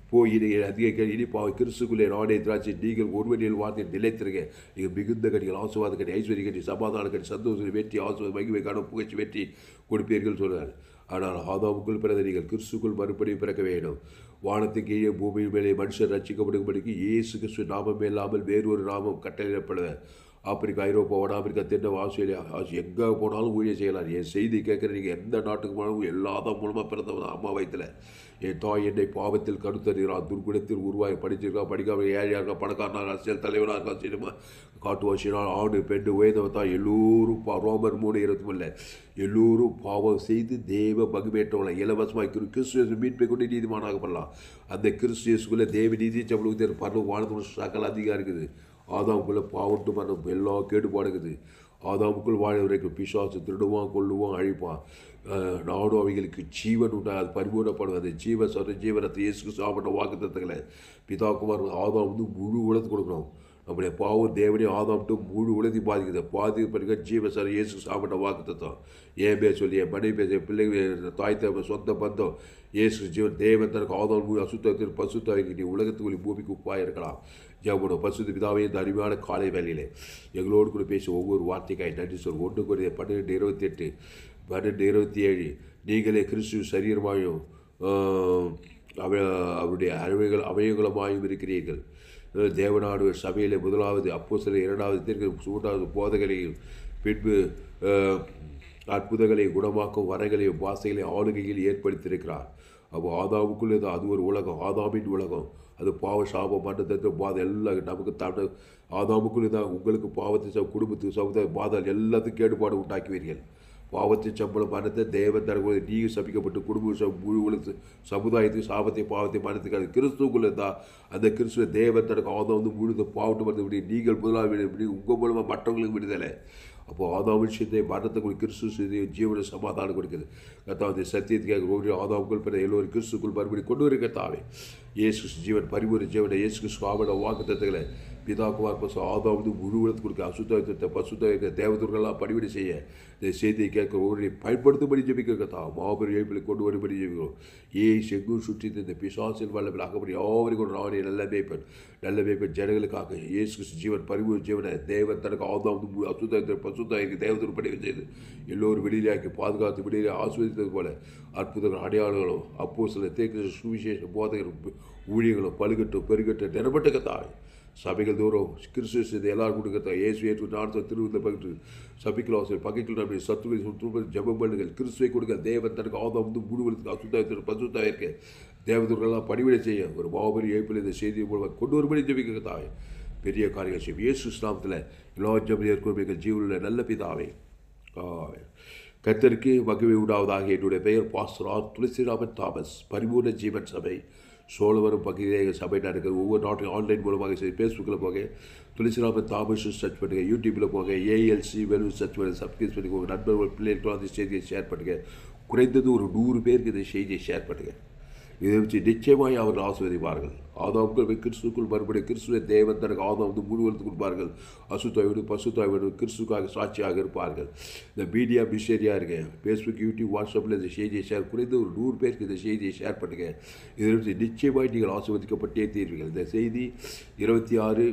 போய் இனி அதிக இனி பாவ கிறிஸ்துக்குள்ளே நானே திராட்சை நீங்கள் ஒருவனில் வார்த்தை நிலைத்திருங்க நீங்கள் மிகுந்த கடிகள் ஆசுவாத கட்டி ஐஸ்வர்ய கட்டி சமாதான கட்டி சந்தோஷம் வெற்றி ஆசுவாத மகிமை காண புகழ்ச்சி வெற்றி கொடுப்பீர்கள் சொல்கிறார் ஆனால் ஆதாமுக்குள் பிறந்த நீங்கள் கிறிஸ்துக்குள் மறுபடியும் பிறக்க வேண்டும் வானத்துக்கு கீழே பூமியின் மேலே மனுஷர் ரட்சிக்கப்படும்படிக்கு இயேசு கிறிஸ்து நாமம் இல்லாமல் வேறொரு நாமம் கட்டளையிடப்படுவார் ஆப்பிரிக்கா ஐரோப்பா வட ஆப்பிரிக்கா தென்ன ஆஸ்திரேலியா ஆசி- எங்கே போனாலும் ஊழியம் செய்யலாம் என் செய்தி கேட்குற நீங்கள் எந்த நாட்டுக்கு போனாலும் எல்லாதான் மூலமாக பிறந்தவன் அம்மா வயித்துல என் தாய் என்னை பாவத்தில் கருத்தறிகிறான் துர்குணத்தில் உருவாகி படிச்சிருக்கான் படிக்காம ஏழையாக இருக்கா பணக்காரனாக அரசியல் தலைவனாக இருக்கா சினிமா காட்டுவாசினால் ஆணு பெண்ணு உயர்ந்தவன் தான் எல்லோரும் பா ரோமர் மூணு இருபத்தி இல்லை எல்லோரும் பாவம் செய்து தேவ பகுமேற்றவங்களை இலவசமாக கிரு கிறிஸ்துவ மீட்பை கொண்டு நீதிமானாக பண்ணலாம் அந்த கிறிஸ்துவசுக்குள்ளே தேவ நீதி சம்பளம் பரலோக வானத்தோட சகல அதிகம் இருக்குது ஆதாமுக்குள்ளே பாவட்டு மரணம் எல்லா கேடுபாடுக்குது ஆதாமுக்குள் வாழ வரைக்கும் பிசாசு திருடுவான் கொள்ளுவான் அழிப்பான் அஹ் நாடும் அவைகளுக்கு ஜீவன் உண்டா அது பரிபூர்ணப்படும் அந்த ஜீவ சொல்ற ஜீவனத்தை இயேசுக்கு சாப்பிட்ட வாக்கு தத்துக்களை பிதா குமார் ஆதாம் வந்து முழு உலகத்து கொடுக்கணும் நம்முடைய பாவம் தேவனே ஆதாம்ட்டு முழு உலகத்தை பாதிக்குது பாதிக்க ஜீவ சார் இயேசு சாப்பிட்ட வாக்கு தத்துவம் ஏன் பேர் சொல்லி என் மனைவி பேச என் பிள்ளைங்க தாய் தகவ சொந்த பந்தம் இயேசு ஜீவன் தேவன் தனக்கு ஆதாம் மூணு அசுத்தத்தில் பசுத்தாய்க்கு நீ உலகத்துக்குள்ளே பூமிக்கு உப்பாக இருக்கலாம் ஜெபடும் பசுத்த பிதாவே இந்த அருமையான காலை வேலையிலே எங்களோடு கூட பேசி ஒவ்வொரு வார்த்தைக்காய் நன்றி சொல் ஒன்று குறைய பன்னிரெண்டு இருபத்தி எட்டு பன்னெண்டு இருபத்தி ஏழு நீங்களே கிறிஸ்து சரீரமாயும் ஆஹ், அவ அவருடைய அவைகள் அவயங்களுமாயும் இருக்கிறீர்கள் அஹ், தேவநாடு சபையிலே முதலாவது அப்போ சில இரண்டாவது தீர்க்க மூன்றாவது போதகரையும் பின்பு ஆஹ், அற்புதங்களை குணமாக்கும் வரங்களையும் வாசைகளையும் ஆளுகையில் ஏற்படுத்தியிருக்கிறார் அப்போ ஆதாமுக்குள்ளே தான் அது ஒரு உலகம் ஆதாமின் உலகம் அது பாவ சாபம் மண்டத்தை பாதை எல்லாம் நமக்கு தாண்ட ஆதாமுக்குள்ளே தான் உங்களுக்கு பாவத்தை ச- குடும்பத்துக்கு சமுதாய பாதம் எல்லாத்துக்கும் கேடுபாடு உண்டாக்குவீர்கள் பாவத்தின் சம்பளம் மனத்தை தேவன் தரக்கூடிய நீங்கள் சபிக்கப்பட்டு குடும்ப ச- முழு உலகத்து சமுதாயத்துக்கு சாபத்தை பாவத்தை மனத்துக்கு கிறிஸ்துக்குள்ளே தான் அந்த கிறிஸ்துவ தேவன் தனக்கு ஆதம் வந்து முழுத பாவட்டு மருந்து விடி நீங்கள் முதலாக விடி உங்கள் மூலமாக மற்றவங்களுக்கு விடுதலை அப்போ ஆதாம் விஷயத்தை மரணத்தை கொடுக்க கிறிஸ்து செய்தி ஜீவன சமாதானம் கொடுக்குது கத்தாவது சத்தியத்துக்காக ஒரு ஆதாமுக்குள் பிற எல்லோரும் கிறிஸ்துக்குள் மறுபடி கொண்டு வருக தாவே இயேசு கிறிஸ்து ஜீவன் பரிபூர்ண ஜீவனை இயேசு கிறிஸ்து ஆவண வாக்கு தத்துக்களை பிதா குமார் பசு ஆதாம் வந்து முழு உலகத்து கொடுக்க அசுத்தத்தை பசுத்த தேவதூர்கள்லாம் பணிவிடை செய்ய இந்த செய்தியை கேட்க ஒவ்வொரு பயன்படுத்தும்படி ஜெபிக்க தா மாபெரும் எழுப்பில் கொண்டு வரும்படி ஜெபிக்கிறோம் ஏய் செங்கு சுற்றி இந்த பிசாசின் வல்லபில் அகப்படி யாவரையும் கொண்டு நானே நல்ல மேய்ப்பன் நல்ல மேய்ப்பன் ஜனங்களுக்காக இயேசு கிறிஸ்து ஜீவன் பரிபூர்ண ஜீவனை தேவன் தனக்கு ஆதாம் வந்து முழு அசுத்த பசுத்தாய்க்கு தேவதூர் பணிவு செய்து எல்லோரும் வெளியிலாக்கி பாதுகாத்து வெளியிலே ஆஸ்வதித்தது போல அற்புதங்கள் அடையாளங்களும் அப்போ சில தேக்க சுவிசேஷ போதகர் ஊழியர்களும் பழுகட்டும் பெருகட்டும் நிறப்பட்ட கத்தாய் சபைகள் தூரம் கிறிஸ்து செய்த எல்லாரும் கொடுக்கத்தா இயேசு ஏற்று நாடு திருவிழா பகிர்ந்து சபைகள் ஆசிரியர் பகைகள் நம்முடைய சத்துவை சுற்றுமை ஜபம் பண்ணுங்கள் கிறிஸ்துவை கொடுக்க தேவன் தனக்கு ஆதம் வந்து முழுவதுக்கு அசுத்தாயத்திற்கு பசுத்தாய் இருக்க தேவதூர்கள்லாம் பணிவிடை செய்ய ஒரு மாபெரும் ஏப்பில் இந்த செய்தியை மூலமாக கொண்டு வரும்படி ஜெபிக்க தாய் பெரிய காரியம் செய்யும் இயேசு ஸ்நாமத்தில் எல்லா ஜபம் ஏற்கும் எங்கள் ஜீவனில் நல்ல பிதாவை ஆமென். கர்த்தருக்கு மகிழ்வை உண்டாவதாக என்னுடைய பெயர் பாஸ்டர் ஆர் துளசிராமன் தாமஸ் பரிபூர்ண ஜீவன் சபை சோழவரம் பகுதியாக சபை நடக்கிறது ஒவ்வொரு நாட்டையும் ஆன்லைன் மூலமாக சரி ஃபேஸ்புக்கில் போங்க துளசிராமன் தாமஸ் சர்ச் பண்ணுங்க யூடியூப்பில் போங்க ஏஎல்சி வெலு சர்ச் பண்ணி சப்ஸ்கிரைப் பண்ணி உங்கள் நண்பர்கள் பிள்ளைகளுக்கு அந்த செய்தியை ஷேர் பண்ணுங்கள் குறைந்தது ஒரு நூறு பேருக்கு இந்த செய்தியை ஷேர் பண்ணுங்கள் இதை வச்சு நிச்சயமாய் அவர்கள் ஆசிர்வதிப்பார்கள் ஆதாம்கள் கிறிஸ்துக்குள் மறுபடி கிறிஸ்துவ தேவன் தனக்கு ஆதாம் வந்து முழுவதுக்கு கொடுப்பார்கள் அசுத்தாயோடு பசுத்தாயோடு கிறிஸ்துக்காக சாட்சியாக இருப்பார்கள் இந்த மீடியா மிஷேரியாக இருங்க ஃபேஸ்புக் யூடியூப் வாட்ஸ்அப்பில் இந்த செய்தியை ஷேர் குறைந்த ஒரு நூறு பேருக்கு இந்த செய்தியை ஷேர் பண்ணுங்கள் இதை வச்சு நிச்சயமாய் நீங்கள் ஆசிர்வதிக்கப்பட்டே தீர்வீர்கள் இந்த செய்தி இருபத்தி ஆறு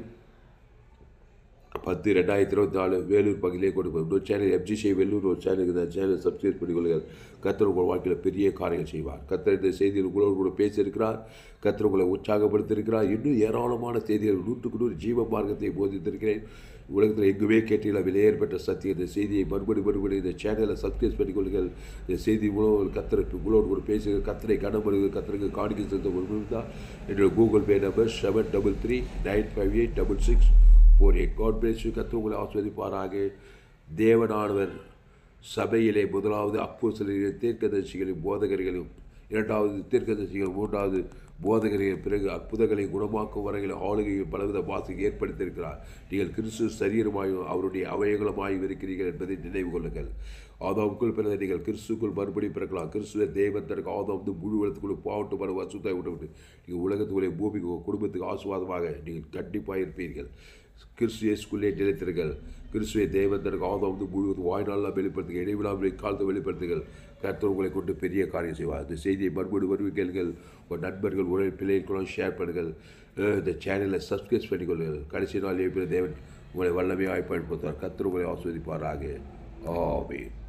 பத்து ரெண்டாயிரத்தி இருபத்தி நாலு வேலூர் பகுதியிலே கொடுப்போம் இன்னொரு சேனல் எஃப்ஜிசி வேலூர் ஒரு சேனல் இந்த சேனலை சப்ஸ்கிரைப் பண்ணிக்கொள்ளுங்கள் கத்தர் உங்கள் வாழ்க்கையில் பெரிய காரியங்கள் செய்வார் கத்தர் இந்த செய்தியில் உங்களோடு கூட பேசியிருக்கிறார் கத்தர் உங்களை உற்சாகப்படுத்தியிருக்கிறார் இன்னும் ஏராளமான செய்திகள் நூற்றுக்கு நூறு ஜீவ மார்க்கத்தை போதித்திருக்கிறேன் உலகத்தில் எங்குமே கேட்டீங்களா விலையேற்பட்ட சத்திய இந்த செய்தியை மறுபடி மறுபடி இந்த சேனலை சப்ஸ்கிரைப் பண்ணிக்கொள்ளுங்கள் இந்த செய்தி மூலம் கத்தருக்கு உங்களோடு கூட பேசுகிற கத்தரை கனப்படுகிற கத்தருக்கு காணிக்கை செலுத்த விரும்புகிறதா என்னோட Google Pay number seven double three nine five eight double six ஒரு காட் பிளேஸ் கத்து உங்களை ஆஸ்வதிப்பாராக தேவனானவர் சபையிலே முதலாவது அப்போ சில தீர்க்கதரிசிகளையும் போதகர்களையும் இரண்டாவது தீர்க்கதரிசிகள் மூன்றாவது போதகர்கள் பிறகு அற்புதங்களை குணமாக்கும் வரையில் ஆளுகையும் பலவித வாசிக்கு ஏற்படுத்தியிருக்கிறார் நீங்கள் கிறிஸ்து சரீரமாயும் அவருடைய அவயங்களுமாயும் இருக்கிறீர்கள் என்பதை நினைவு கொள்ளுங்கள் ஆதாமுக்குள் பிறந்த நீங்கள் கிறிஸ்துக்குள் மறுபடியும் பிறக்கலாம் கிறிஸ்துவ தேவன் தனக்கு ஆதாம் வந்து முழு உலகத்துக்குள்ள பாவட்டு பல வசுத்தாய் விட்டு விட்டு நீங்கள் உலகத்துக்குள்ளே பூமிக்கு உங்கள் குடும்பத்துக்கு ஆசுவாதமாக நீங்கள் கண்டிப்பாக இருப்பீர்கள் கிறிஸ்து இயேசுக்குள்ளே நிலைத்திருங்கள் கிறிஸ்துவை தேவன் தனக்கு ஆதாம் வந்து முழுவதும் வாய்நாளெல்லாம் வெளிப்படுத்துங்க இடைவிடாமல் காலத்தை வெளிப்படுத்துங்கள் கர்த்தர் உங்களை கொண்டு பெரிய காரியம் செய்வார் இந்த செய்தியை மறுபடி மறுபடி கேளுங்கள் உங்கள் நண்பர்கள் உடல் பிள்ளைகளும் ஷேர் பண்ணுங்கள் அஹ் இந்த சேனலை சப்ஸ்கிரைப் பண்ணிக்கொள்ளுங்கள் கடைசி நாள் ஏப்ரல் தேவன் உங்களை வல்லமையாக பயன்படுத்துவார் கர்த்தர் உங்களை ஆஸ்வதிப்பாராக ஆமென்